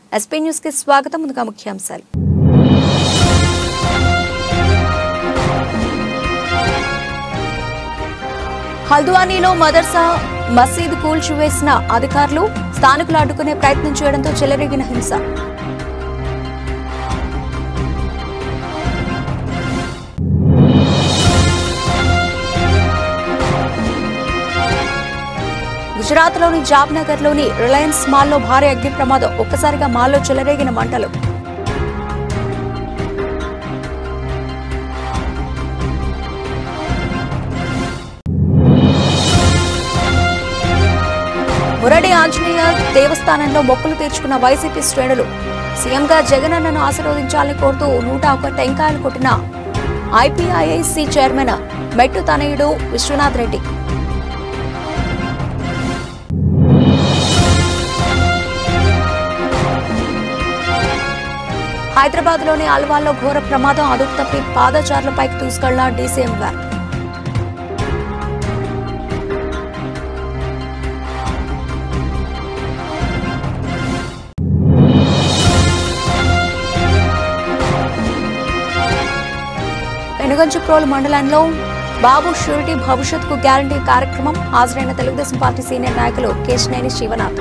SP news కి స్వాగతం ముందుగా ముఖ్యాంశాలు హల్ద్వానీలో మదర్సా మసీద్ కూల్చివేసిన అధికారులు స్థానికులు అడ్డుకునే ప్రయత్నం చేయడంతో చెలరేగిన హింస గుజరాత్లోని జాబ్నగర్లోని రిలయన్స్ మాల్లో భారీ అగ్ని ప్రమాదం ఒక్కసారిగా మాల్లో చెలరేగిన మంటలు మురడి ఆంజనేయ దేవస్థానంలో మొక్కులు తీర్చుకున్న వైసీపీ శ్రేణులు సీఎంగా జగనన్నను ఆశీర్వదించాలని కోరుతూ నూట ఒక టెంకాయలు కొట్టిన ఐపీఐఐసి చైర్మన్ మెట్టు తనయుడు విశ్వనాథ్ రెడ్డి హైదరాబాద్ లోని అల్వాల్లో ఘోర ప్రమాదం అదుపు తప్పి పాదచారులపైకి దూసుకెళ్లిన డీసీఎం వ్యాన్ వెనుగంచుప్రోలు మండలంలో బాబు షూరిటీ భవిష్యత్తుకు గ్యారంటీ కార్యక్రమం హాజరైన తెలుగుదేశం పార్టీ సీనియర్ నాయకులు కేశినేని శివనాథ్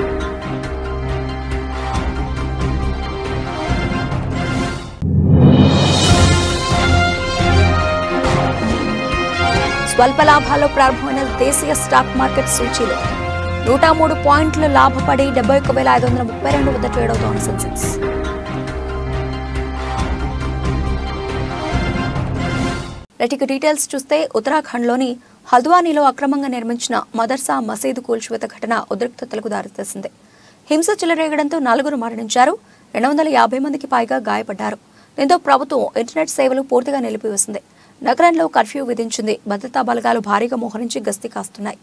స్వల్ప లాభాల్లో ప్రారంభమైన దేశీయ స్టాక్ మార్కెట్ సూచీలు నూట మూడు పాయింట్లు లాభపడి డెబ్బై ఒక్క వేల ఐదు వందల ముప్పై రెండు వద్ద ట్రేడ్ అవుతోంది సెన్సెక్స్ రెటికి డీటెయిల్స్ చూస్తే ఉత్తరాఖండ్లోని హల్ద్వానీలో అక్రమంగా నిర్మించిన మదర్సా మసీదు కూల్చివేత ఘటన ఉద్రిక్తతలకు దారితీసింది హింస చెలరేగడంతో నలుగురు మరణించారు రెండు వందల యాభై మందికి పైగా గాయపడ్డారు దీంతో ప్రభుత్వం ఇంటర్నెట్ సేవలు పూర్తిగా నిలిపివేసింది నగరంలో కర్ఫ్యూ విధించింది భద్రతా బలగాలు భారీగా మోహరించి గస్తీ కాస్తున్నాయి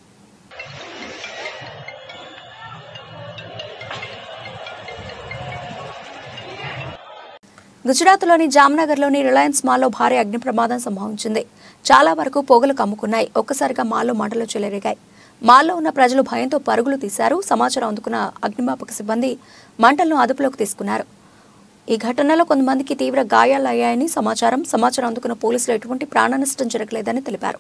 గుజరాత్లోని జామ్నగర్లోని రిలయన్స్ మాల్లో భారీ అగ్ని ప్రమాదం సంభవించింది చాలా వరకు పొగలు కమ్ముకున్నాయి ఒక్కసారిగా మాల్లో మంటలు చెలరేగాయి మాల్లో ఉన్న ప్రజలు భయంతో పరుగులు తీశారు సమాచారం అందుకున్న అగ్నిమాపక సిబ్బంది మంటలను అదుపులోకి తీసుకున్నారు ఈ ఘటనలో కొంతమందికి తీవ్ర గాయాలయ్యాయని సమాచారం సమాచారం అందుకున్న పోలీసులు ఎటువంటి ప్రాణ నష్టం జరగలేదని తెలిపారు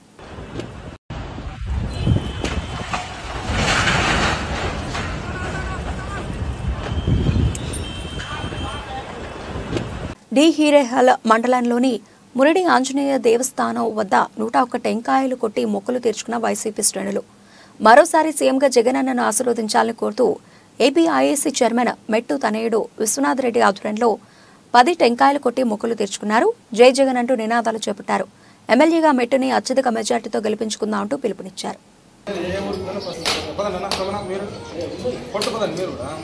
డి హీరేహల్ మండలంలోని మురడి ఆంజనేయ దేవస్థానం వద్ద నూట ఒక్క టెంకాయలు కొట్టి మొక్కలు తీర్చుకున్న వైసీపీ శ్రేణులు మరోసారి సీఎంగా జగనన్నను ఆశీర్వదించాలని కోరుతూ ఏపీఐఏసీ చైర్మన్ మెట్టు తనయుడు విశ్వనాథ్ రెడ్డి ఆధ్వర్యంలో పది టెంకాయలు కొట్టి మొక్కలు తీర్చుకున్నారు జై జగన్ అంటూ నినాదాలు చేపట్టారు ఎమ్మెల్యేగా మెట్టుని అత్యధిక మెజార్టీతో గెలిపించుకుందాం అంటూ పిలుపునిచ్చారు ఏ ఊరికి పోయినా ఫస్ట్ పదండి అన్న పదన మీరు కొట్టు పదండి మీరు కూడా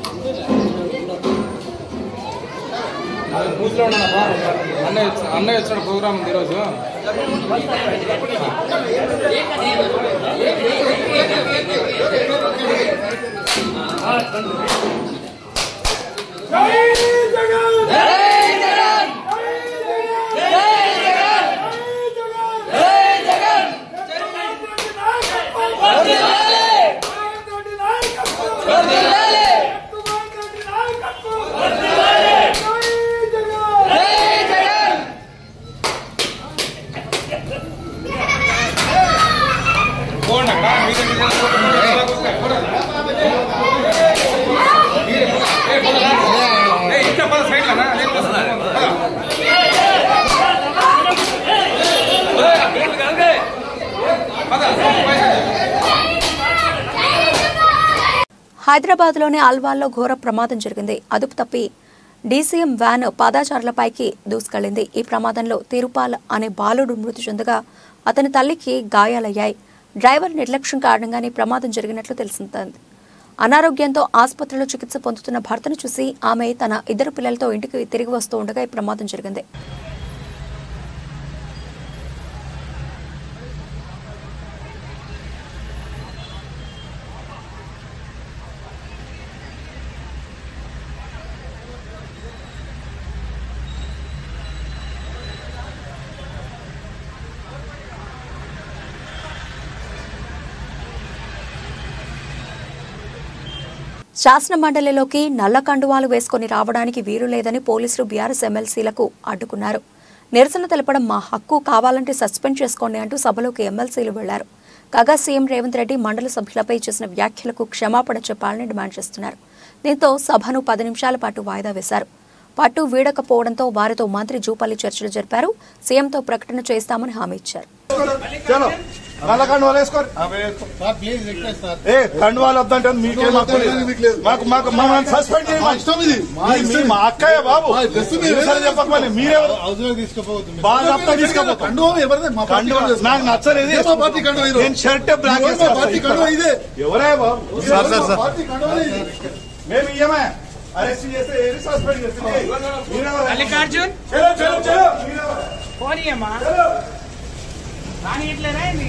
బూత్లో ఉన్నా అన్నయ్య వచ్చి- అన్నయ్య వచ్చిన ప్రోగ్రామ్ ఉంది ఈరోజు పోండి అక్క మీ దగ్గర చేసుకోండి. మీ దగ్గర చేసుకోండి. పోండి. మీరే పోండి. ఏ, పోండి అన్న. ఏ, ఇంకా పద సైడ్ అన్న నేను వస్తున్నాను. పద. పద. హైదరాబాద్లోని అల్వాల్లో ఘోర ప్రమాదం జరిగింది అదుపు తప్పి డీసీఎం వ్యాన్ పాదాచారులపైకి దూసుకెళ్లింది ఈ ప్రమాదంలో తిరుపాల్ అనే బాలుడు మృతి చెందగా అతని తల్లికి గాయాలయ్యాయి డ్రైవర్ నిర్లక్ష్యం కారణంగానే ఈ ప్రమాదం జరిగినట్లు తెలిసింది అనారోగ్యంతో ఆసుపత్రిలో చికిత్స పొందుతున్న భర్తను చూసి ఆమె తన ఇద్దరు పిల్లలతో ఇంటికి తిరిగి వస్తూ ఉండగా ఈ ప్రమాదం జరిగింది శాసన మండలిలోకి నల్ల కండువాలు వేసుకొని రావడానికి వీలు లేదని పోలీసులు బీఆర్ఎస్ ఎమ్మెల్సీలకు అడ్డుకున్నారు నిరసన తెలపడం మా హక్కు కావాలంటే సస్పెండ్ చేసుకోండి అంటూ సభలోకి ఎమ్మెల్సీలు వెళ్లారు కాగా సీఎం రేవంత్ రెడ్డి మండలి సభ్యులపై చేసిన వ్యాఖ్యలకు క్షమాపణ చెప్పాలని డిమాండ్ చేస్తున్నారు దీంతో సభను పది నిమిషాల పాటు వాయిదా వేశారు పట్టు వీడకపోవడంతో వారితో మంత్రి జూపల్లి చర్చలు జరిపారు సీఎంతో ప్రకటన చేస్తామని హామీ ఇచ్చారు చలో నల్ల కండువాలు వేసుకోరు సార్ ప్లీజ్ రిక్వెస్ట్ సార్ ఏ కండువాలు వద్దంటే మీకేం హక్కు లేదు. మీకు లేదు. మాకు మాకు మమ్మల్ని సస్పెండ్ మా ఇష్టం ఇది మా మీ- ఇష్టం. మా అక్కయ్య బాబు మా డ్రెస్ మీరు ఈసారి చెప్పకపోతే మీరెవరు అవసరం తీసుకోపోవద్దు మీరు. బాగా చెప్తా తీసుకోపో. కండువా ఎవరిదే? మా పార్టీ కండువా కండువా నాకు నచ్చలేదు ఇదే మా పార్టీ కండువా ఈరోజు. నేను షర్ట్ బ్లాక్ ఈరోజు మా పార్టీ కండువా ఇదే ఎవరే బాబు సార్ సార్ సార్ పార్టీ కండువా ఇది. మేము ఇయ్యమే అరెస్ట్ చేస్తే ఏది సస్పెండ్ చేస్తే మీరెవరు? మల్లికార్జున్ చలో చలో చలో మీరెవరు? పోనీ అమ్మా రాని ఇట్లేనా ఏంది?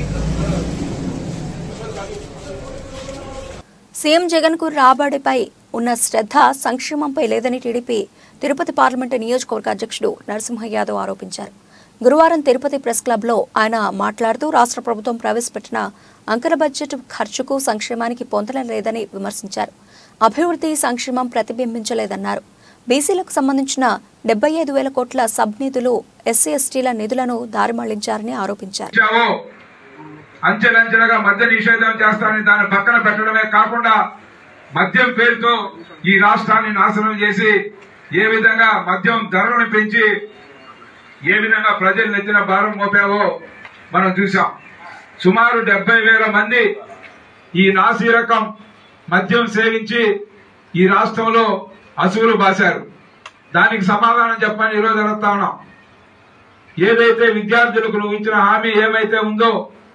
సీఎం జగన్ కు రాబడిపై ఉన్న శ్రద్ధ సంక్షేమంపై లేదని టీడీపీ తిరుపతి పార్లమెంటు నియోజకవర్గ అధ్యక్షుడు నరసింహ యాదవ్ ఆరోపించారు గురువారం తిరుపతి ప్రెస్ క్లబ్లో ఆయన మాట్లాడుతూ రాష్ట్ర ప్రభుత్వం ప్రవేశపెట్టిన అంకెల బడ్జెట్ ఖర్చుకు సంక్షేమానికి పొందడం లేదని విమర్శించారు అభివృద్ధి సంక్షేమం ప్రతిబింబించలేదన్నారు బీసీలకు సంబంధించిన డెబ్బై ఐదు వేల కోట్ల సబ్ నిధులు ఎస్సీ ఎస్టీల నిధులను దారి మళ్లించారని ఆరోపించారు ఇచ్చావో అంచెలంచెలుగా మద్య నిషేధం చేస్తానని దాన్ని పక్కన పెట్టడమే కాకుండా మద్యం పేరుతో ఈ రాష్ట్రాన్ని నాశనం చేసి ఏ విధంగా మద్యం ధరలను పెంచి ఏ విధంగా ప్రజలు నెత్తిన భారం మోపావో మనం చూసాం సుమారు డెబ్బై వేల మంది ఈ నాసి రకం మద్యం సేవించి ఈ రాష్ట్రంలో అసువులు బాశారు దానికి సమాధానం చెప్పని ఈరోజు అడుగుతా ఉన్నాం ఏదైతే విద్యార్థులకు నువ్వు ఇచ్చిన హామీ ఏమైతే ఉందో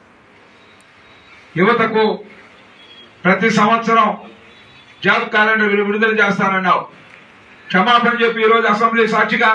యువతకు ప్రతి సంవత్సరం జాబ్ క్యాలెండర్ విడు- విడుదల చేస్తానన్నావు క్షమాపణ చెప్పి ఈరోజు అసెంబ్లీ సాక్షిగా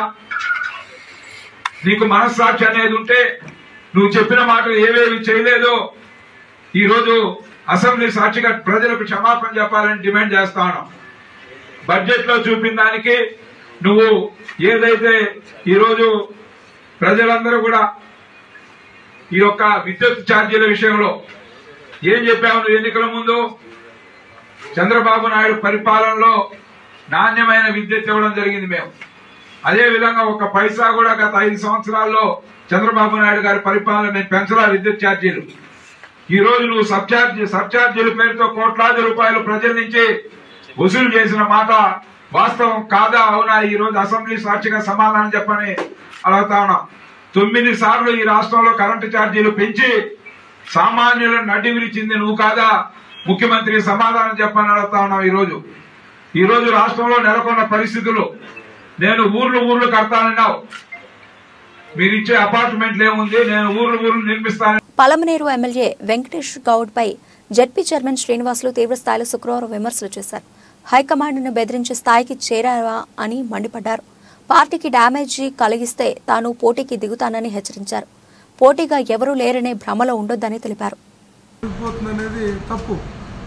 నీకు మనస్సాక్షి అనేది ఉంటే నువ్వు చెప్పిన మాటలు ఏవేవి చేయలేదో ఈరోజు అసెంబ్లీ సాక్షిగా ప్రజలకు క్షమాపణ చెప్పాలని డిమాండ్ చేస్తాను బడ్జెట్ లో చూపిన దానికి నువ్వు ఏదైతే ఈరోజు ప్రజలందరూ కూడా ఈ యొక్క విద్యుత్ ఛార్జీల విషయంలో ఏం చెప్పావు నువ్వు ఎన్నికల ముందు చంద్రబాబు నాయుడు పరిపాలనలో నాణ్యమైన విద్యుత్ ఇవ్వడం జరిగింది మేము అదే విధంగా ఒక పైసా కూడా గత ఐదు సంవత్సరాల్లో చంద్రబాబు నాయుడు గారి పరిపాలన మేము పెంచలా విద్యుత్ ఛార్జీలు ఈ రోజు నువ్వు సబ్ఛార్జీ సబ్ఛార్జీల పేరుతో కోట్లాది రూపాయలు ప్రజల నుంచి వసూలు చేసిన మాట వాస్తవం కాదా అవునా ఈ రోజు అసెంబ్లీ సాక్షిగా సమాధానం చెప్పని అడుగుతా ఉన్నాం తొమ్మిది సార్లు ఈ రాష్ట్రంలో కరెంటు ఛార్జీలు పెంచి సామాన్యులను నడ్డి విరిచింది నువ్వు కాదా ముఖ్యమంత్రి సమాధానం చెప్పని అడుగుతా ఉన్నాం ఈ రోజు ఈ రోజు రాష్ట్రంలో నెలకొన్న పరిస్థితులు నేను ఊర్లు ఊర్లు కడతానన్నావు మీరు ఇచ్చే అపార్ట్మెంట్లు ఏముంది నేను ఊర్లు ఊర్లు నిర్మిస్తాను పలమనేరు ఎమ్మెల్యే వెంకటేష్ గౌడ్ పై జడ్పీ చైర్మన్ శ్రీనివాసులు తీవ్రస్థాయిలో శుక్రవారం విమర్శలు చేశారు హైకమాండ్ను బెదిరించే స్థాయికి చేరావా అని మండిపడ్డారు పార్టీకి డ్యామేజీ కలిగిస్తే తాను పోటీకి దిగుతానని హెచ్చరించారు పోటీగా ఎవరూ లేరనే భ్రమలో ఉండొద్దని తెలిపారు వెళ్ళిపోతుందనేది తప్పు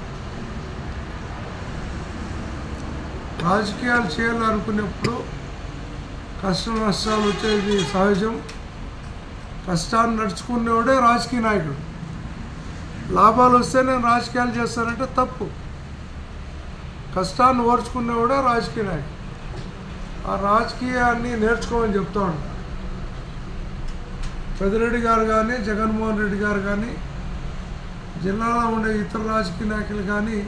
రాజకీయాలు చేయాలనుకునేప్పుడు కష్ట నష్టాలు వచ్చేది సహజం కష్టాన్ని నడుచుకునేవాడే రాజకీయ నాయకుడు లాభాలు వస్తే నేను రాజకీయాలు చేస్తానంటే తప్పు కష్టాన్ని ఓర్చుకునేవాడే రాజకీయ నాయకుడు ఆ రాజకీయాన్ని నేర్చుకోమని చెప్తా ఉంటాను పెద్దిరెడ్డి గారు కానీ జగన్మోహన్ రెడ్డి గారు కానీ జిల్లాలో ఉండే ఇతర రాజకీయ నాయకులు కానీ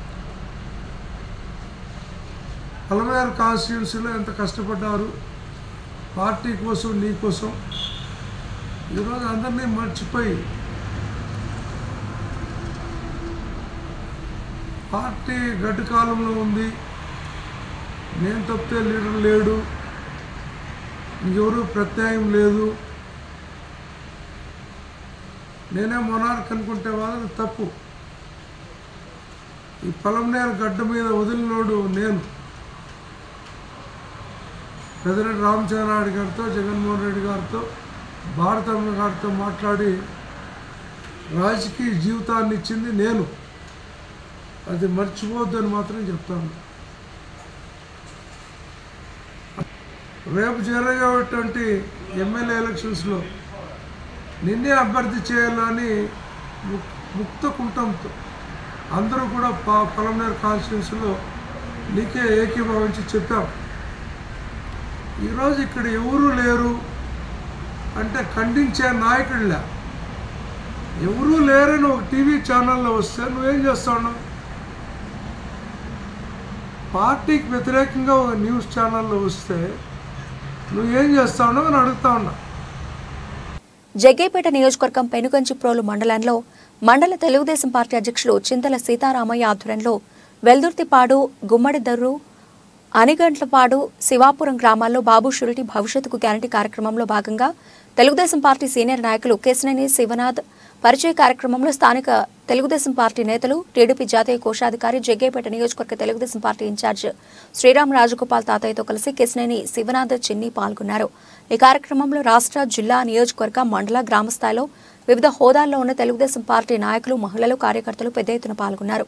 పలమేరు కాన్స్టిట్యున్సీలో ఎంత కష్టపడ్డారు పార్టీ కోసం నీ కోసం ఈరోజు అందరినీ మర్చిపోయి పార్టీ గడ్డు కాలంలో ఉంది నేను తప్పితే లీడర్ లేడు ఇంకెవరు ప్రత్యాయం లేదు నేనే మొనార్క్ అనుకుంటే వాళ్ళది తప్పు ఈ పొలంనేరు గడ్డ మీద వదిలినోడు నేను పెద్దిరెడ్డి రామచంద్రారెడ్డి గారితో జగన్మోహన్ రెడ్డి గారితో భారతమ్మ గారితో మాట్లాడి రాజకీయ జీవితాన్ని ఇచ్చింది నేను అది మర్చిపోవద్దని మాత్రం చెప్తాను రేపు జరగేటువంటి ఎమ్మెల్యే ఎలక్షన్స్లో నిన్నే అభ్యర్థి చేయాలని ముక్- ముక్త కుంఠంతో అందరూ కూడా ప- పలమనేరు కాన్స్టిట్యున్సీలో నీకే ఏకీభవించి చెప్పాం ఈరోజు ఇక్కడ ఎవరు లేరు అంటే ఖండించే నాయకుడిలా ఎవరూ లేరని ఒక టీవీ ఛానల్లో వస్తే నువ్వేం చేస్తావు పార్టీకి వ్యతిరేకంగా ఒక న్యూస్ ఛానల్లో వస్తే నువ్వేం చేస్తావు అని అడుగుతా ఉన్నా జగ్గేపేట నియోజకవర్గం పెనుగంచిప్రోలు మండలంలో మండల తెలుగుదేశం పార్టీ అధ్యక్షులు చింతల సీతారామయ్య ఆధ్వర్యంలో వెల్దుర్తిపాడు గుమ్మడిదర్రు అనిగంట్లపాడు శివాపురం గ్రామాల్లో బాబు షురిటీ భవిష్యత్తుకు గ్యారంటీ కార్యక్రమంలో భాగంగా తెలుగుదేశం పార్టీ సీనియర్ నాయకులు కేశనేని శివనాథ్ పరిచయ కార్యక్రమంలో స్థానిక తెలుగుదేశం పార్టీ నేతలు టీడీపీ జాతీయ కోశాధికారి జగ్గేపేట నియోజకవర్గ తెలుగుదేశం పార్టీ ఇన్ఛార్జ్ శ్రీరామ్ రాజగోపాల్ తాతయ్యతో కలిసి కేశనేని శివనాథ్ చిన్ని పాల్గొన్నారు ఈ కార్యక్రమంలో రాష్ట్ర జిల్లా నియోజకవర్గ మండల గ్రామ స్థాయిలో వివిధ హోదాల్లో ఉన్న తెలుగుదేశం పార్టీ నాయకులు మహిళలు కార్యకర్తలు పెద్ద ఎత్తున పాల్గొన్నారు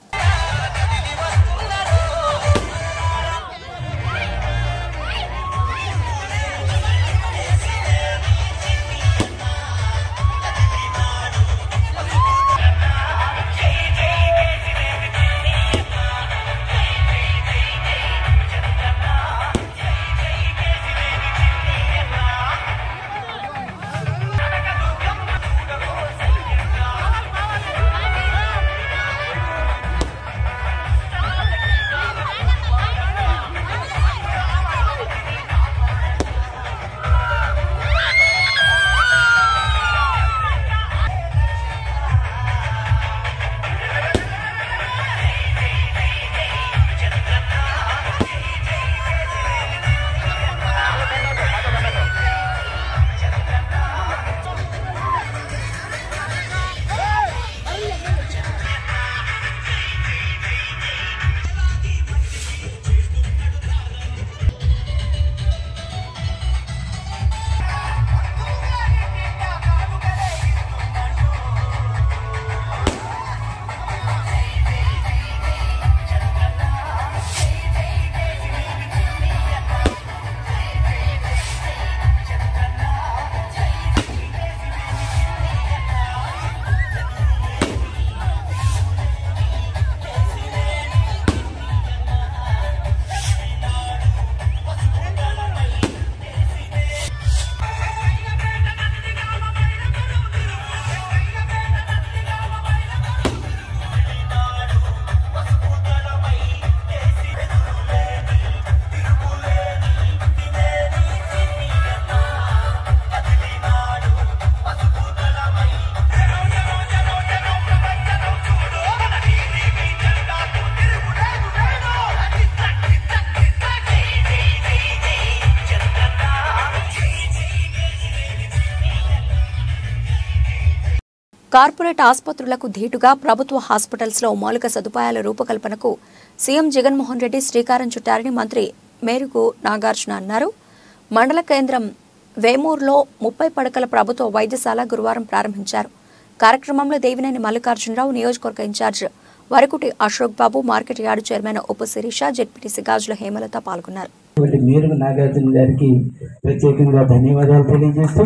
కార్పొరేట్ ఆసుపత్రులకు ధీటుగా ప్రభుత్వ హాస్పిటల్స్లో మౌలిక సదుపాయాల రూపకల్పనకు సీఎం జగన్మోహన్ రెడ్డి శ్రీకారం చుట్టారని మంత్రి మేరుకు నాగార్జున అన్నారు మండల కేంద్రం వేమూరులో ముప్పై పడకల ప్రభుత్వ వైద్యశాల గురువారం ప్రారంభించారు కార్యక్రమంలో దేవినేని మల్లికార్జునరావు నియోజకవర్గ incharge Varakuti Ashok Babu market yard chairman ఉప శిరీష జెడ్పీటీసీ గాజుల హేమలత పాల్గొన్నారు కాబట్టి మేరుగు నాగార్జున గారికి ప్రత్యేకంగా ధన్యవాదాలు తెలియజేస్తూ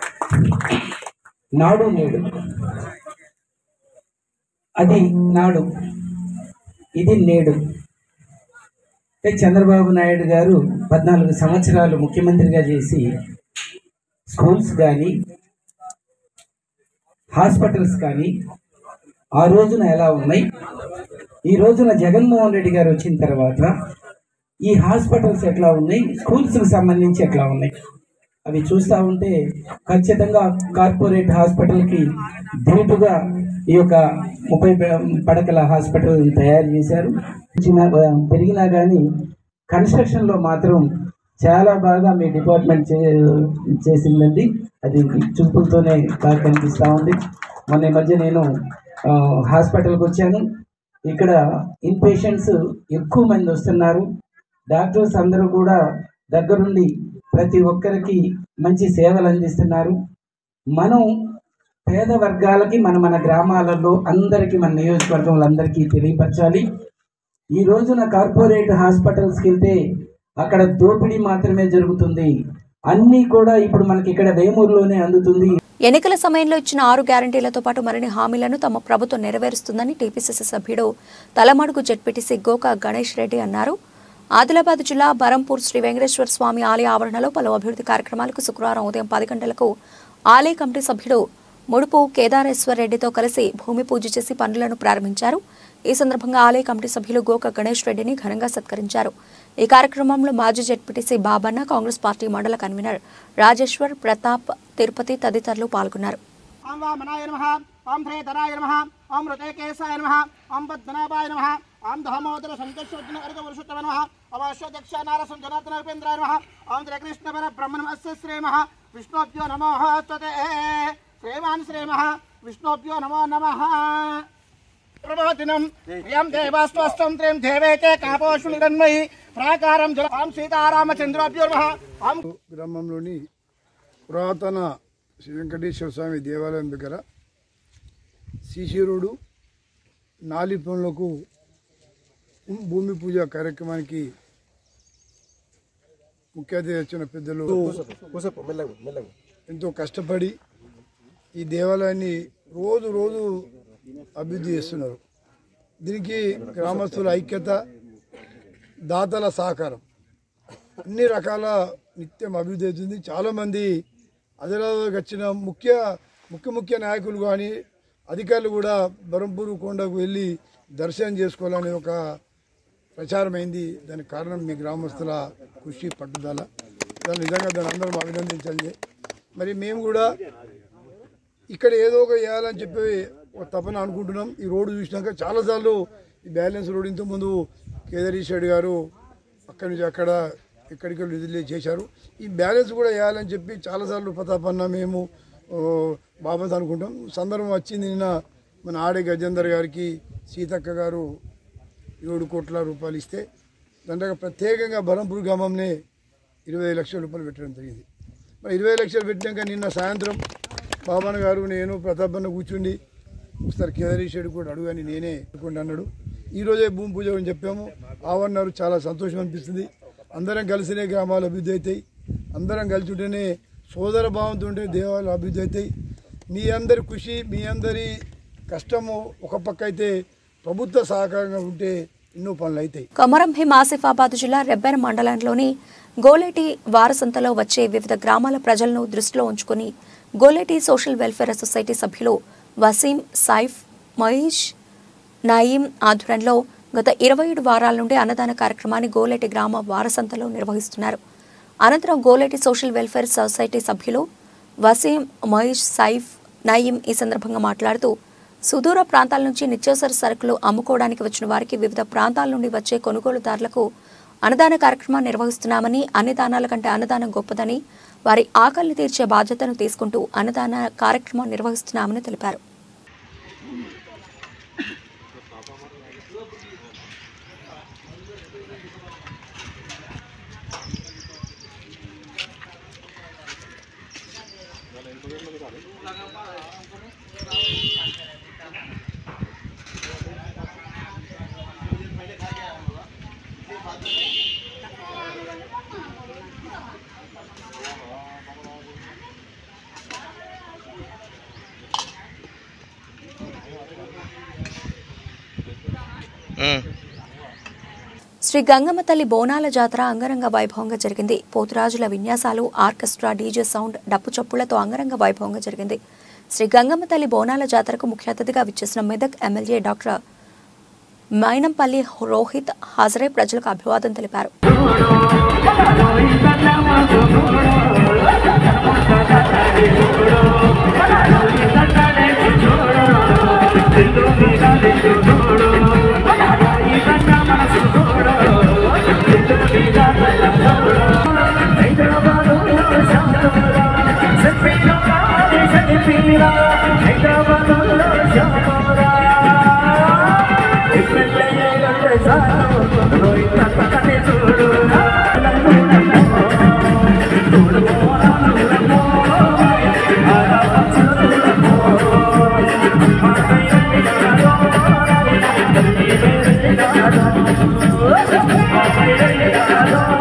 నాడు నేడు అది నాడు ఇది నేడు అంటే చంద్రబాబు నాయుడు గారు పద్నాలుగు సంవత్సరాలు ముఖ్యమంత్రిగా చేసి స్కూల్స్ కానీ హాస్పిటల్స్ కానీ ఆ రోజున ఎలా ఉన్నాయి ఈ రోజున జగన్మోహన్ రెడ్డి గారు వచ్చిన తర్వాత ఈ హాస్పిటల్స్ ఎట్లా ఉన్నాయి స్కూల్స్కి సంబంధించి ఎట్లా ఉన్నాయి అవి చూస్తూ ఉంటే ఖచ్చితంగా కార్పొరేట్ హాస్పిటల్కి ధీటుగా ఈ యొక్క ముప్పై ప- పడకల హాస్పిటల్ తయారు చేశారు చిన్న పెరిగినా కానీ కన్స్ట్రక్షన్లో మాత్రం చాలా బాగా మీ డిపార్ట్మెంట్ చే చేసిందండి అది చూపులతోనే బాగా కనిపిస్తూ ఉంది మొన్న ఈ మధ్య నేను ఆ, హాస్పిటల్కి వచ్చాను ఇక్కడ ఇన్ పేషెంట్స్ ఎక్కువ మంది వస్తున్నారు డాక్టర్స్ అందరూ కూడా దగ్గరుండి ప్రతి ఒక్కరికి మంచి సేవలు అందిస్తున్నారు మనం పేద వర్గాలకి మన మన గ్రామాలలో అందరికీ మన నియోజకవర్గంలో అందరికీ తెలియపరచాలి ఈ రోజున కార్పొరేట్ హాస్పిటల్స్కి వెళ్తే అక్కడ దోపిడీ మాత్రమే జరుగుతుంది అన్నీ కూడా ఇప్పుడు మనకి ఇక్కడ వేమూరులోనే అందుతుంది ఎన్నికల సమయంలో ఇచ్చిన ఆరు గ్యారంటీలతో పాటు మరిన్ని హామీలను తమ ప్రభుత్వం నెరవేరుస్తుందని టీపీసీసీ సభ్యుడు తలమడుగు జెడ్పీటీసీ గోకా గణేష్ రెడ్డి అన్నారు ఆదిలాబాద్ జిల్లా బరంపూర్ శ్రీ వెంకటేశ్వర స్వామి ఆలయ ఆవరణలో పలు అభివృద్ధి కార్యక్రమాలకు శుక్రవారం ఉదయం పది గంటలకు ఆలయ కమిటీ సభ్యుడు ముడుపు కేదారేశ్వర్ రెడ్డితో కలిసి భూమి పూజ చేసి పనులను ప్రారంభించారు ఈ సందర్భంగా ఆలయ కమిటీ సభ్యులు గోక గణేష్ రెడ్డిని ఘనంగా సత్కరించారు ఈ కార్యక్రమంలో మాజీ జెడ్పీటీసీ బాబన్న కాంగ్రెస్ పార్టీ మండల కన్వీనర్ రాజేశ్వర్ ప్రతాప్ తిరుపతి తదితరులు పాల్గొన్నారు ఓం వామనాయ నమ ఓం శ్రీధరాయ నమ ఓం ఋతేకేశాయ నమ ఓం పద్మనాభాయ నమ ఓం దహమోదర సంతోషోజ్జన అర్గ వరుషోత్తమ నమ ఓం అశ్వదక్ష నారసం జనార్దన ఉపేంద్రాయ నమ ఓం శ్రీకృష్ణ పర బ్రహ్మణ అస్య శ్రీమ విష్ణోభ్యో నమో త్వతే శ్రీమాన్ శ్రీమ విష్ణోభ్యో నమో నమ ప్రభోదినం ప్రియం దేవాస్త్వస్తం త్రిం దేవేతే కాపోషునిరన్మయి ప్రాకారం జల ఓం సీతారామచంద్రాభ్యో నమ ఓం గ్రామంలోని పురాతన శ్రీ వెంకటేశ్వర స్వామి దేవాలయం దగ్గర సీసీ రోడ్డు నాలి పనులకు భూమి పూజ కార్యక్రమానికి ముఖ్య అతిథి వచ్చిన పెద్దలు ఎంతో కష్టపడి ఈ దేవాలయాన్ని రోజు రోజు అభివృద్ధి చేస్తున్నారు దీనికి గ్రామస్తుల ఐక్యత దాతల సహకారం అన్ని రకాల నిత్యం అభివృద్ధి అవుతుంది చాలామంది ఆదిలాబాద్కి వచ్చిన ముఖ్య ముఖ్య ముఖ్య నాయకులు కానీ అధికారులు కూడా బరంపూరు కొండకు వెళ్ళి దర్శనం చేసుకోవాలనే ఒక ప్రచారం అయింది దానికి కారణం మీ గ్రామస్తుల కృషి పట్టుదల దాని నిజంగా దాన్ని అందరం అభినందించాలి మరి మేము కూడా ఇక్కడ ఏదో ఒక వేయాలని చెప్పి ఒక తపన అనుకుంటున్నాం ఈ రోడ్డు చూసినాక చాలాసార్లు ఈ బ్యాలెన్స్ రోడ్ ఇంతకుముందు కేదరీష్ రెడ్డి గారు అక్కడి నుంచి అక్కడ ఎక్కడికి విధులు చేశారు ఈ బ్యాలెన్స్ కూడా వేయాలని చెప్పి చాలాసార్లు ప్రతాపన్న మేము ఓ, బాబత్ అనుకుంటాం సందర్భం వచ్చింది నిన్న మన ఆడే గజేందర్ గారికి సీతక్క గారు ఏడు కోట్ల రూపాయలు ఇస్తే దాంట్లో ప్రత్యేకంగా బరంపూర్ గ్రామంనే ఇరవై లక్షల రూపాయలు పెట్టడం జరిగింది మరి ఇరవై లక్షలు పెట్టినాక నిన్న సాయంత్రం బాబాన్న గారు నేను ప్రతాపన్న కూర్చుండి ఒకసారి కేదరీశ్వరుడు కూడా అడుగని నేనే అనుకోండి అన్నాడు ఈ రోజే భూమి పూజ అని చెప్పాము ఆవన్నారు చాలా సంతోషం అనిపిస్తుంది అందరం కలిసినే గ్రామాలు అభివృద్ధి అవుతాయి అందరం కలిసి ఉంటేనే సోదర భావంతో ఉంటే దేవాలయాలు అభివృద్ధి అవుతాయి మీ అందరి కృషి మీ అందరి కష్టము ఒక పక్క అయితే ప్రభుత్వ సహకారంగా ఉంటే ఎన్నో పనులు అవుతాయి కొమరంభీం ఆసిఫాబాద్ జిల్లా రెబ్బెన మండలంలోని గోలేటి వారసంతలో వచ్చే వివిధ గ్రామాల ప్రజలను దృష్టిలో ఉంచుకుని గోలేటి సోషల్ వెల్ఫేర్ సొసైటీ సభ్యులు వసీం సైఫ్ మహేష్ నాయిం ఆధ్వర్యంలో గత ఇరవై ఏడు వారాల నుండి అన్నదాన కార్యక్రమాన్ని గోలేటి గ్రామ వారసంతలో నిర్వహిస్తున్నారు అనంతరం గోలేటి సోషల్ వెల్ఫేర్ సొసైటీ సభ్యులు వసీం మహేష్ సైఫ్ నయీం ఈ సందర్భంగా మాట్లాడుతూ సుదూర ప్రాంతాల నుంచి నిత్యావసర సరుకులు అమ్ముకోవడానికి వచ్చిన వారికి వివిధ ప్రాంతాల నుండి వచ్చే కొనుగోలుదారులకు అన్నదాన కార్యక్రమం నిర్వహిస్తున్నామని అన్ని దానాల కంటే అన్నదానం గొప్పదని వారి ఆకలిని తీర్చే బాధ్యతను తీసుకుంటూ అన్నదాన కార్యక్రమం నిర్వహిస్తున్నామని తెలిపారు శ్రీ గంగమ్మ తల్లి బోనాల జాతర అంగరంగ వైభవంగా జరిగింది పోతురాజుల విన్యాసాలు ఆర్కెస్ట్రా డీజే సౌండ్ డప్పు చప్పులతో అంగరంగ వైభవంగా జరిగింది శ్రీ గంగమ్మ తల్లి బోనాల జాతరకు ముఖ్య అతిథిగా విచ్చేసిన మెదక్ ఎమ్మెల్యే డాక్టర్ మైనంపల్లి రోహిత్ హాజరై ప్రజలకు అభివాదం తెలిపారు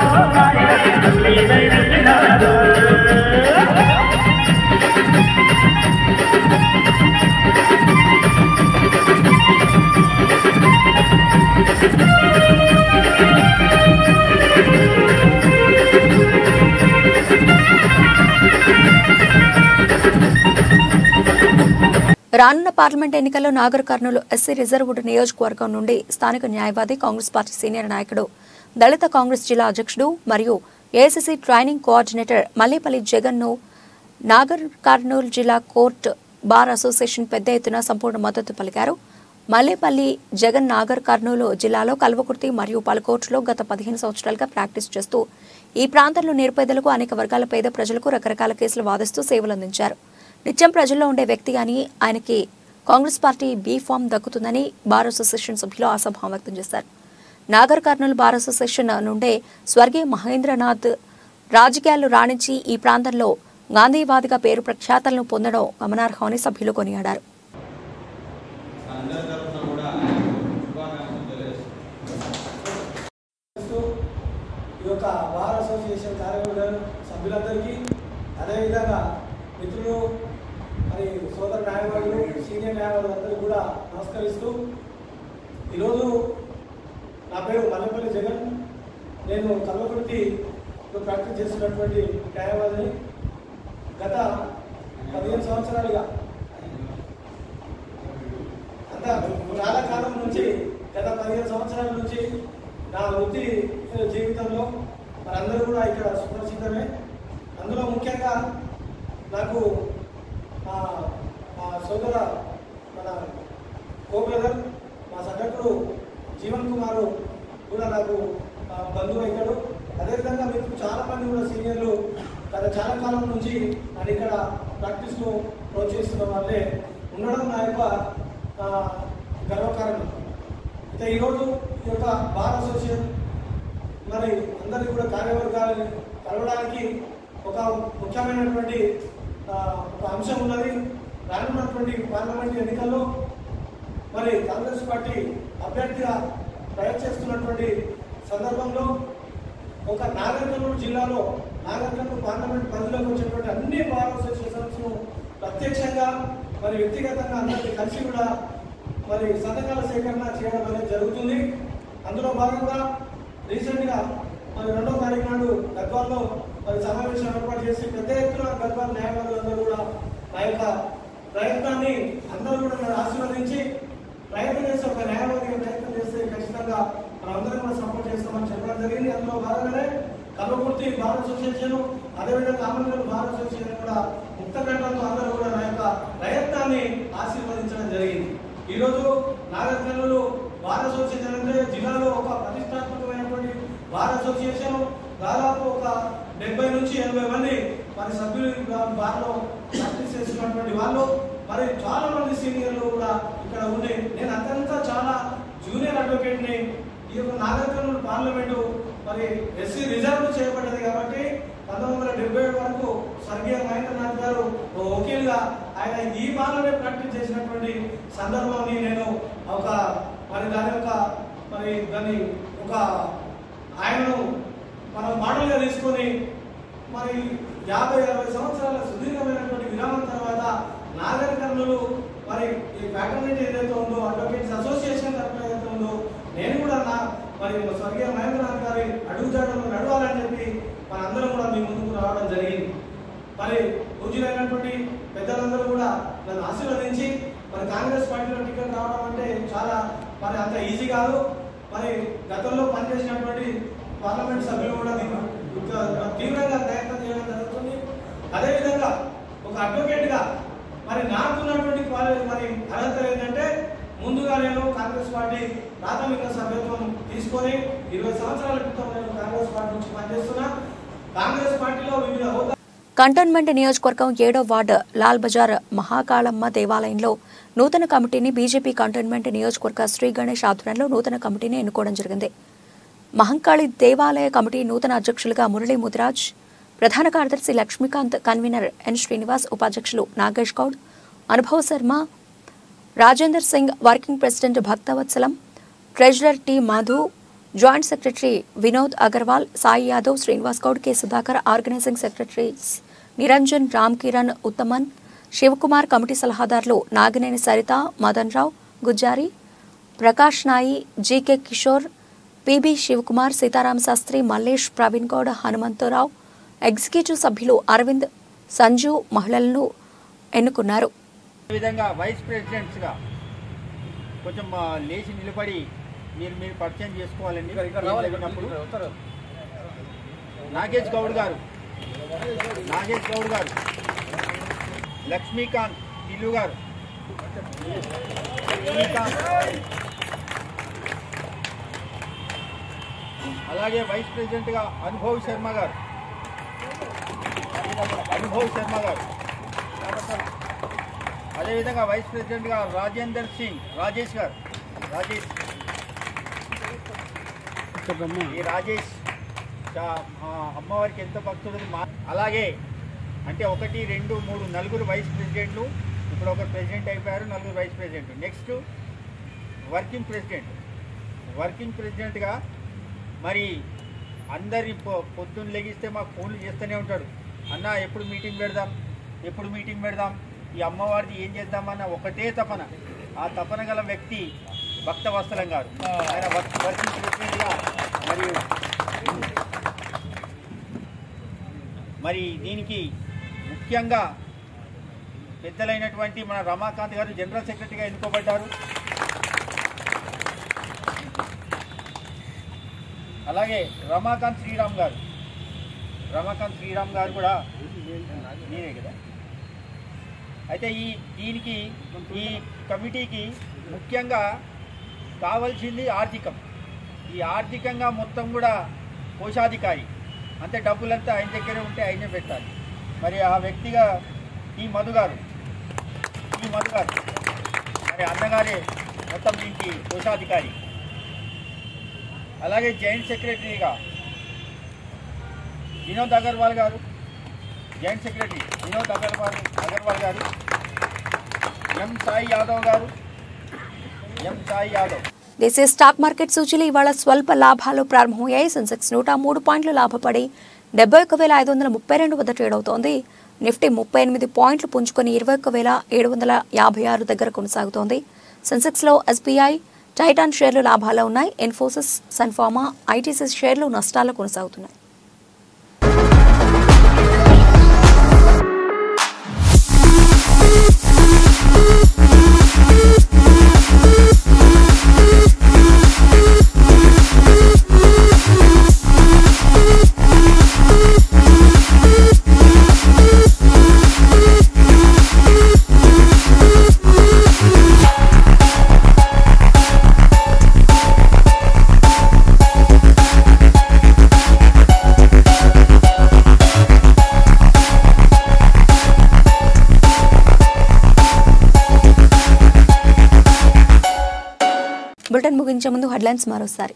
Thank you. రానున్న పార్లమెంట్ ఎన్నికల్లో నాగర్ కర్నూలు ఎస్సీ రిజర్వ్డ్ నియోజకవర్గం నుండి స్థానిక న్యాయవాది కాంగ్రెస్ పార్టీ సీనియర్ నాయకుడు దళిత కాంగ్రెస్ జిల్లా అధ్యక్షుడు మరియు ఏసీసీ ట్రైనింగ్ కోఆర్డినేటర్ మల్లేపల్లి జగన్ను నాగర్ కర్నూలు జిల్లా కోర్టు బార్ అసోసియేషన్ పెద్ద ఎత్తున సంపూర్ణ మద్దతు పలికారు మల్లేపల్లి జగన్ నాగర్ కర్నూలు జిల్లాలో కల్వకుర్తి మరియు పలు కోర్టులో గత పదిహేను సంవత్సరాలుగా ప్రాక్టీస్ చేస్తూ ఈ ప్రాంతంలో నిరుపేదలకు అనేక వర్గాల పేద ప్రజలకు రకరకాల కేసులు వాదిస్తూ సేవలందించారు నిత్యం ప్రజల్లో ఉండే వ్యక్తి అని ఆయనకి కాంగ్రెస్ పార్టీ బీ ఫామ్ దక్కుతుందని బార్ అసోసియేషన్ సభ్యులు ఆశాభావం వ్యక్తం చేశారు నాగర్ కర్నూలు బార్ అసోసియేషన్ నుండే స్వర్గీయ మహేంద్రనాథ్ రాజకీయాలు రాణించి ఈ ప్రాంతంలో గాంధీవాదిగా పేరు ప్రఖ్యాతలను పొందడం గమనార్హమని సభ్యులు కొనియాడారు ఈ యొక్క బార్ అసోసియేషన్ కార్యవర్గాలు సభ్యులందరికీ అదేవిధంగా మిత్రులు మరి సోదర న్యాయవాదులు సీనియర్ న్యాయవాదులు అందరికీ కూడా నమస్కరిస్తూ ఈరోజు నా పేరు మల్లెపల్లి జగన్ నేను కల్వకుర్తిలో ప్రాక్టీస్ చేస్తున్నటువంటి న్యాయవాదిని గత పదిహేను సంవత్సరాలుగా అంత చాలా కాలం నుంచి గత పదిహేను సంవత్సరాల నుంచి నా వృత్తి జీవితంలో మనందరూ కూడా ఇక్కడ సుపరిచితమే అందులో ముఖ్యంగా నాకు మా మా సోదర మన కో బ్రదర్ మా సగటుడు జీవన్ కుమారు కూడా నాకు ఆ, బంధువు అవుతాడు అదేవిధంగా మీకు చాలా మంది కూడా సీనియర్లు గత చాలా కాలం నుంచి నేను ఇక్కడ ప్రాక్టీస్లో ప్రోత్సహిస్తున్న వాళ్ళే ఉండడం నా యొక్క ఆ, గర్వకారణం అయితే ఈరోజు ఈ యొక్క బార్ అసోసియేషన్ మరి అందరినీ కూడా కార్యవర్గాలని కలవడానికి ఒక ముఖ్యమైనటువంటి ఆ, ఒక అంశం ఉన్నది రానున్నటువంటి పార్లమెంట్ ఎన్నికల్లో మరి కాంగ్రెస్ పార్టీ అభ్యర్థిగా ప్రయత్నం చేస్తున్నటువంటి సందర్భంలో ఒక నాగర్కర్నూలు జిల్లాలో నాగర్కర్నూలు పార్లమెంట్ పరిధిలోకి వచ్చేటువంటి అన్ని బార్ అసోసియేషన్స్ ను ప్రత్యక్షంగా మరి వ్యక్తిగతంగా అందరికీ కలిసి కూడా మరి సంతకాల సేకరణ చేయడం అనేది జరుగుతుంది అందులో భాగంగా రీసెంట్ గా మరి రెండో తారీఖు నాడు గద్వాల్లో మరి సమావేశం ఏర్పాటు చేసి పెద్ద ఎత్తున గద్వాల న్యాయవాదులందరూ కూడా నా యొక్క ప్రయత్నాన్ని అందరూ కూడా నన్ను ఆశీర్వదించి ప్రయత్నం చేస్తే ఒక న్యాయవాదిగా ప్రయత్నం చేస్తే ఖచ్చితంగా మనం అందరం కూడా సపోర్ట్ చేస్తామని చెప్పడం జరిగింది అందులో భాగంగానే కల్వకుర్తి బార్ అసోసియేషన్ అదేవిధంగా ఆమంత్రులు బార్ అసోసియేషన్ కూడా ముక్త కంఠంతో అందరూ కూడా నా యొక్క ప్రయత్నాన్ని ఆశీర్వదించడం జరిగింది ఈ రోజు నాగర్కర్నూలు బార్ అసోసియేషన్ అంటే జిల్లాలో ఒక ప్రతిష్టాత్మకమైనటువంటి బార్ అసోసియేషన్ దాదాపు ఒక డెబ్బై నుంచి ఎనభై మంది మరి సభ్యులు బార్లో ప్రాక్టీస్ చేస్తున్నటువంటి వాళ్ళు మరి చాలా మంది సీనియర్లు కూడా ఇక్కడ ఉండి నేను అత్యంత చాలా జూనియర్ అడ్వకేట్ ని ఈ యొక్క నాగరికర్నూలు పార్లమెంటు మరి ఎస్సీ రిజర్వ్ చేయబడ్డది కాబట్టి పంతొమ్మిది వందల డెబ్బై ఏడు వరకు స్వర్గీయ మహేంద్రనాథ్ గారు ఓ వకీల్గా ఆయన ఈ బార్లోనే ప్రాక్టీస్ చేసినటువంటి సందర్భాన్ని నేను ఒక మరి దాని యొక్క మరి దాన్ని ఒక ఆయనను మనం మోడల్గా తీసుకొని మరి యాభై అరవై సంవత్సరాల సుదీర్ఘమైనటువంటి విరామం తర్వాత నాగర్ కర్నూలు మరి ఈ ఫ్యాకల్టీ ఏదైతే ఉందో అడ్వకేట్స్ అసోసియేషన్ తరఫున ఏదైతే ఉందో నేను కూడా నా మరి స్వర్గీయ మహేంద్రనాథ్ గారి అడుగుజాడలు నడవాలని చెప్పి మనందరం కూడా మీ ముందుకు రావడం జరిగింది మరి పూజలైనటువంటి పెద్దలందరూ కూడా నన్ను ఆశీర్వదించి మరి కాంగ్రెస్ పార్టీలో టికెట్ రావడం అంటే చాలా మరి అంత ఈజీ కాదు మరి గతంలో పనిచేసినటువంటి పార్లమెంట్ సభ్యులు కూడా దీన్ని ఇంకా తీవ్రంగా ప్రయత్నం చేయడం జరుగుతుంది అదేవిధంగా ఒక అడ్వకేట్ గా మరి నాకున్నటువంటి క్వాలిటీ మరి అర్హత ఏంటంటే ముందుగా నేను కాంగ్రెస్ పార్టీ ప్రాథమిక సభ్యత్వం తీసుకొని ఇరవై సంవత్సరాల క్రితం నేను కాంగ్రెస్ పార్టీ నుంచి పనిచేస్తున్నా కాంగ్రెస్ పార్టీలో వివిధ హోదా కంటోన్మెంట్ నియోజకవర్గం ఏడో వార్డు లాల్ బజార్ మహాకాళమ్మ దేవాలయంలో నూతన కమిటీని బీజేపీ కంటోన్మెంట్ నియోజకవర్గ శ్రీ గణేష్ ఆధ్వర్యంలో నూతన కమిటీని ఎన్నుకోవడం జరిగింది మహంకాళి దేవాలయ కమిటీ నూతన అధ్యక్షులుగా మురళీ ముదిరాజ్ ప్రధాన కార్యదర్శి లక్ష్మీకాంత్ కన్వీనర్ ఎన్ శ్రీనివాస్ ఉపాధ్యక్షులు Nagesh Goud Anubhav Sharma Rajender Singh working president Bhaktavatsalam treasurer T Madhu joint secretary Vinod Agarwal Sai Yadav Srinivas Goud K Sudhakar organising secretaries Niranjan Ram Kiran Uttaman Sivakumar committee సలహాదారులు Nagineni Saritha Madan Rao Gujjari Prakash Nayi GK Kishore PB Sivakumar Sitarama Sastri Mallesh Praveen Goud Hanumantha Rao executive సభ్యులు అరవింద్ సంజు మహిళలను ఎన్నుకున్నారు విధంగా వైస్ ప్రెసిడెంట్స్గా కొంచెం ఆ, లేచి నిలబడి మీరు మీరు పరిచయం చేసుకోవాలండి ఏం జరిగినప్పుడు నాగేష్ గౌడ్ గారు నాగేష్ గౌడ్ గారు లక్ష్మీకాంత్ ఇల్లు గారు లక్ష్మీకాంత్ అలాగే వైస్ ప్రెసిడెంట్గా అనుభవ్ శర్మ గారు అనుభవ్ శర్మ గారు అదేవిధంగా వైస్ ప్రెసిడెంట్గా రాజేందర్ సింగ్ రాజేష్ గారు రాజేష్ ఈ రాజేష్ చా- మా అమ్మవారికి ఎంత భక్తుడు మా అలాగే అంటే ఒకటి రెండు మూడు నలుగురు వైస్ ప్రెసిడెంట్లు ఇప్పుడు ఒక ప్రెసిడెంట్ అయిపోయారు నలుగురు vice president next working president working ప్రెసిడెంట్గా మరి అందరి పొ- పొద్దున్న లెగిస్తే మాకు ఫోన్లు చేస్తూనే ఉంటాడు అన్న ఎప్పుడు మీటింగ్ పెడదాం ఎప్పుడు మీటింగ్ పెడదాం ఈ అమ్మవారిది ఏం చేద్దామన్న ఒకటే తపన ఆ తపన గల వ్యక్తి భక్త వత్సలం గారు ఆయన వర్క్- వర్కింగ్ ప్రెసిడెంట్గా మరియు మరి దీనికి ముఖ్యంగా పెద్దలైనటువంటి మన రమాకాంత్ గారు జనరల్ సెక్రటరీగా ఎన్నుకోబడ్డారు అలాగే రమాకాంత్ శ్రీరామ్ గారు రమాకాంత్ శ్రీరామ్ గారు కూడా నేనే కదా అయితే ఈ దీనికి ఈ కమిటీకి ముఖ్యంగా కావాల్సింది ఆర్థికం ఈ ఆర్థికంగా మొత్తం కూడా కోశాధికారి అంటే డబ్బులంతా ఆయన దగ్గరే ఉంటే ఆయనే పెట్టాలి మరి ఆ వ్యక్తిగా ఈ మధు గారు ఈ మధు గారు మరి అన్నగారే మొత్తం దీనికి కోశాధికారి అలాగే జాయింట్ సెక్రటరీగా వినోద్ అగర్వాల్ గారు జాయింట్ సెక్రటరీ వినోద్ అగర్వాల్ అగర్వాల్ గారు ఎం సాయి యాదవ్ గారు ఎం సాయి యాదవ్ దేశీయ స్టాక్ మార్కెట్ సూచీలు ఇవాళ స్వల్ప లాభాలు ప్రారంభమయ్యాయి సెన్సెక్స్ నూట మూడు పాయింట్లు లాభపడి డెబ్బై ఒక్క వేల ఐదు వందల ముప్పై రెండు వద్ద ట్రేడ్ అవుతోంది నిఫ్టీ ముప్పై ఎనిమిది పాయింట్లు పుంజుకొని ఇరవై ఒక్క వేల ఏడు వందల యాభై ఆరు దగ్గర కొనసాగుతోంది సెన్సెక్స్లో ఎస్బీఐ టైటాన్ షేర్లు లాభాలు ఉన్నాయి ఇన్ఫోసిస్ సన్ఫార్మా ఐటీసీ షేర్లు నష్టాల్లో కొనసాగుతున్నాయి బులెటిన్ ముగించే ముందు హెడ్లైన్స్ మరోసారి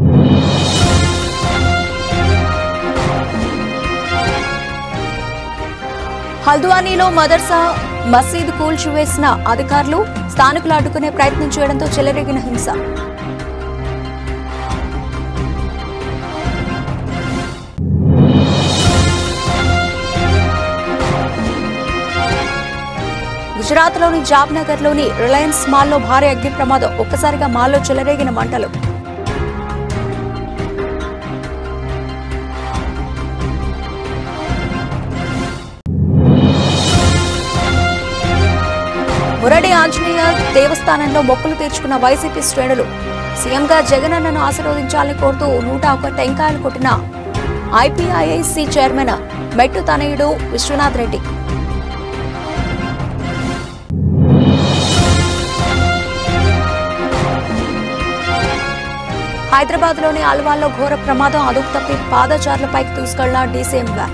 హల్ద్వానీలో మదర్సా మసీద్ కూల్చివేసిన అధికారులు స్థానికులు అడ్డుకునే ప్రయత్నం చేయడంతో చెలరేగిన హింస గుజరాత్లోని జాబ్నగర్లోని రిలయన్స్ మాల్లో భారీ అగ్ని ప్రమాదం ఒక్కసారిగా మాల్లో చెలరేగిన మంటలు మురడి ఆంజనేయ దేవస్థానంలో మొక్కులు తీర్చుకున్న వైసీపీ శ్రేణులు సీఎంగా జగనన్నను ఆశీర్వదించాలని కోరుతూ నూట ఒక టెంకాయలు కొట్టిన ఐపీఐఐసి చైర్మన్ మెట్టు తనయుడు విశ్వనాథ్ రెడ్డి హైదరాబాద్లోని అల్వాల్లో ఘోర ప్రమాదం అదుపు తప్పి పాదచారులపైకి దూసుకెళ్లిన డీసీఎం వ్యాన్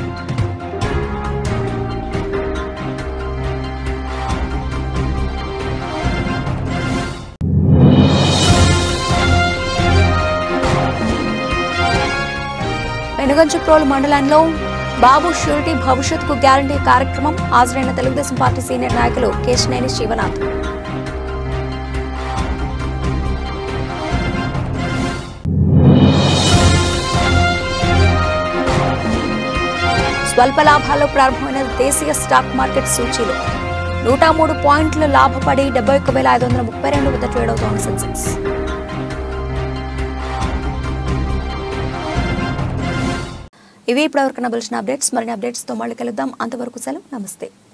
వెనుగంచుప్రోలు మండలంలో బాబు షూరిటీ భవిష్యత్తుకు గ్యారంటీ కార్యక్రమం హాజరైన తెలుగుదేశం పార్టీ సీనియర్ నాయకులు కేశినేని శివనాథ్ స్వల్ప లాభాల్లో ప్రారంభమైన దేశీయ స్టాక్ మార్కెట్ సూచీలు నూట మూడు పాయింట్లు లాభపడి డెబ్బై ఒక్క వేల ఐదు వందల ముప్పై రెండు వద్ద ట్రేడ్ అవుతోంది సెన్సెక్స్ ఇవి ఇప్పటివరకు నబలిసిన అప్డేట్స్ మరిన్ని అప్డేట్స్తో మళ్ళీ కలుద్దాం అంతవరకు సెలవు నమస్తే